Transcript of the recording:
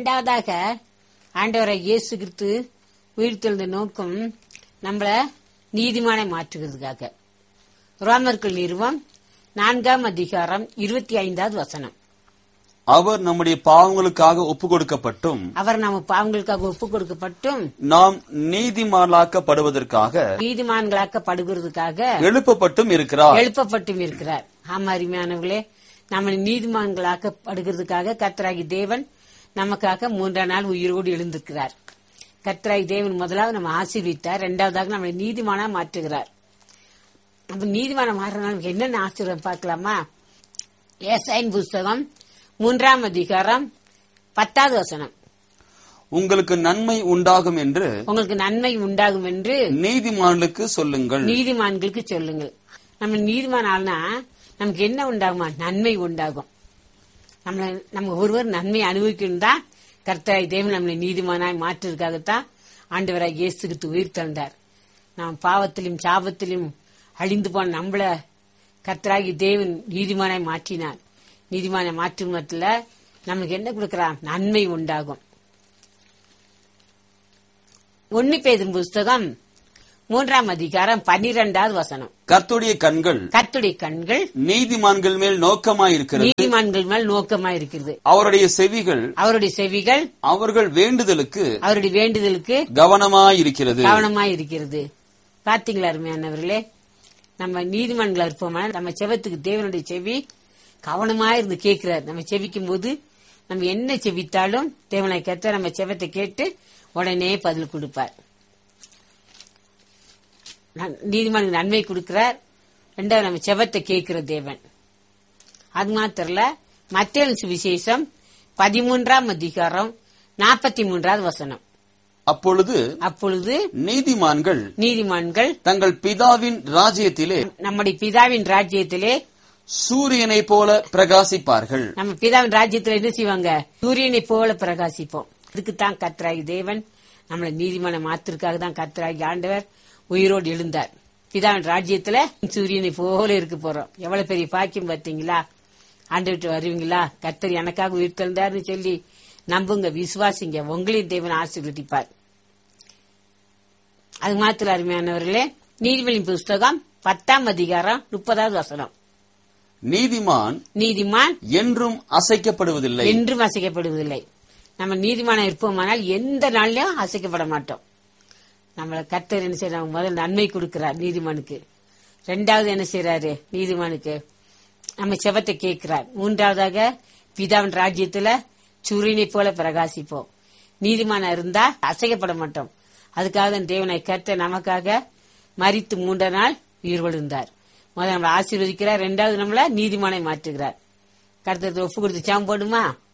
ரெண்டாவதாக ஆண்டவரை இயேசு கிறிஸ்து உயிர்த்தெழுந்த நோக்கம் நம்மள நீதிமானை மாற்றுகிறதுக்காக ரோமர்கள் நிறுவம் நான்காம் அதிகாரம் இருபத்தி ஐந்தாவது வசனம் அவர் நம்முடைய பாவங்களுக்காக ஒப்பு கொடுக்கப்பட்டும் அவர் நம்ம பாவங்களுக்காக ஒப்பு கொடுக்கப்பட்டும் நாம் நீதிமான்களாக்கப்படுவதற்காக நீதிமான்களாக்கப்படுகிறதுக்காக எழுப்பப்பட்டும் இருக்கிறார் எழுப்பப்பட்டும் இருக்கிறார் ஆமா அருமையானவர்களே நம்ம நீதிமான்களாக்கப்படுகிறதுக்காக கர்த்தராகி தேவன் நமக்காக மூன்றாம் நாள் உயிரோடு எழுந்திருக்கிறார் கர்த்தராகி தேவன் முதலாவது நம்ம ஆசீர்வித்தார் இரண்டாவதாக நம்மளை நீதிமானா மாற்றுகிறார் அப்ப நீதிமான மாறினா நமக்கு என்னென்ன ஆசீர்வாதம் பார்க்கலாமா ஏசாயின் புஸ்தகம் மூன்றாம் அதிகாரம் பத்தாவது வசனம் உங்களுக்கு நன்மை உண்டாகும் என்று உங்களுக்கு நன்மை உண்டாகும் என்று நீதிமான்களுக்கு சொல்லுங்கள் நீதிமான்களுக்கு சொல்லுங்கள் நம்ம நீதிமான் ஆள்னா நமக்கு என்ன உண்டாகுமா நன்மை உண்டாகும் நம்மள நம்ம ஒருவர் நன்மை அனுபவிக்கணும் தான் கர்த்தராய் தேவன் நம்மளை நீதிமானாய் மாற்றுவதற்காகத்தான் ஆண்டவராய் இயேசுக்கு உயிர் தந்தார் நாம் பாவத்திலும் சாபத்திலும் அழிந்து போன நம்மள கர்த்தராகி தேவன் நீதிமானாய் மாற்றினார் நீதிமானை மாற்றும் மத்தில நமக்கு என்ன கொடுக்கிறான் நன்மை உண்டாகும் ஒன்னு பேதும் புஸ்தகம் மூன்றாம் அதிகாரம் பன்னிரெண்டாவது வசனம் கர்த்துடைய கண்கள் கர்த்துடைய கண்கள் நீதிமான்கள் மேல் நோக்கமாயிருக்கிறது நீதிமான்கள் மேல் நோக்கமா இருக்கிறது அவருடைய செவிகள் அவருடைய செவிகள் அவர்கள் வேண்டுதலுக்கு அவருடைய வேண்டுதலுக்கு கவனமாயிருக்கிறது கவனமா இருக்கிறது பாத்தீங்களா அருமையானவர்களே நம்ம நீதிமன்றங்களா இருப்போமா நம்ம செவத்துக்கு தேவனுடைய செவி கவனமா இருந்து கேட்கிறார் நம்ம செவிக்கும் போது நம்ம என்ன செவித்தாலும் தேவனை கேட்ட நம்ம செவத்தை கேட்டு உடனே பதில் கொடுப்பார் நன்- நீதிமன்ற நன்மை கொடுக்கிறார் ரெண்டாவது நம்ம செவத்தை கேட்கிற தேவன் அது மாத்திரல மத்திய சுவிசேஷம் பதிமூன்றாம் அதிகாரம் நாற்பத்தி மூன்றாவது வசனம் அப்பொழுது அப்பொழுது நீதிமான்கள் நீதிமான்கள் தங்கள் பிதாவின் ராஜ்யத்திலே நம்முடைய பிதாவின் ராஜ்யத்திலே சூரியனைப் போல பிரகாசிப்பார்கள் நம்ம பிதாவின் ராஜ்யத்துல என்ன செய்வாங்க சூரியனை போல பிரகாசிப்போம் இதுக்குத்தான் கர்த்தராகி தேவன் நம்மளை நீதிமான மாத்திற்காக தான் கர்த்தராகி ஆண்டவர் உயிரோடு எழுந்தார் பிதாவின் ராஜ்யத்துல சூரியனை போல இருக்க போறோம் எவ்வளவு பெரிய பாக்கியம் பார்த்தீங்களா ஆண்டு வருவீங்களா கர்த்தர் எனக்காக உயிர் தெழுந்தார்னு சொல்லி நம்புங்க விசுவாசிங்க உங்களையும் தேவன் ஆசீர்வதிப்பார் அது மாத்திர அருமையானவர்களே நீதிபதி புஸ்தகம் பத்தாம் அதிகாரம் முப்பதாவது வசனம் நீதிமான் நீதிமான் என்றும் அசைக்கப்படுவதில்லை என்றும் அசைக்கப்படுவதில்லை நம்ம நீதிமானம் இருப்போமானால் எந்த நாள்லயும் அசைக்கப்பட மாட்டோம் நம்மளை கர்த்தர் என்ன செய்யறாங்க முதல் நன்மை கொடுக்கிறார் நீதிமானுக்கு ரெண்டாவது என்ன செய்யறாரு நீதிமானுக்கு நம்ம செவத்தை கேட்கிறார் மூன்றாவதாக பிதாவின் ராஜ்யத்துல சூரியனை போல பிரகாசிப்போம் நீதிமானா இருந்தா அசைக்கப்பட மாட்டோம் அதுக்காக தான் தேவனை கர்த்த நமக்காக மரித்து மூன்ற நாள் உயிர் விழுந்தார் முதல் நம்மளை ஆசீர்வதிக்கிறார் ரெண்டாவது நம்மள நீதிமானை மாற்றுகிறார் கருத்தத்தை ஒப்பு கொடுத்து சாம் போடுமா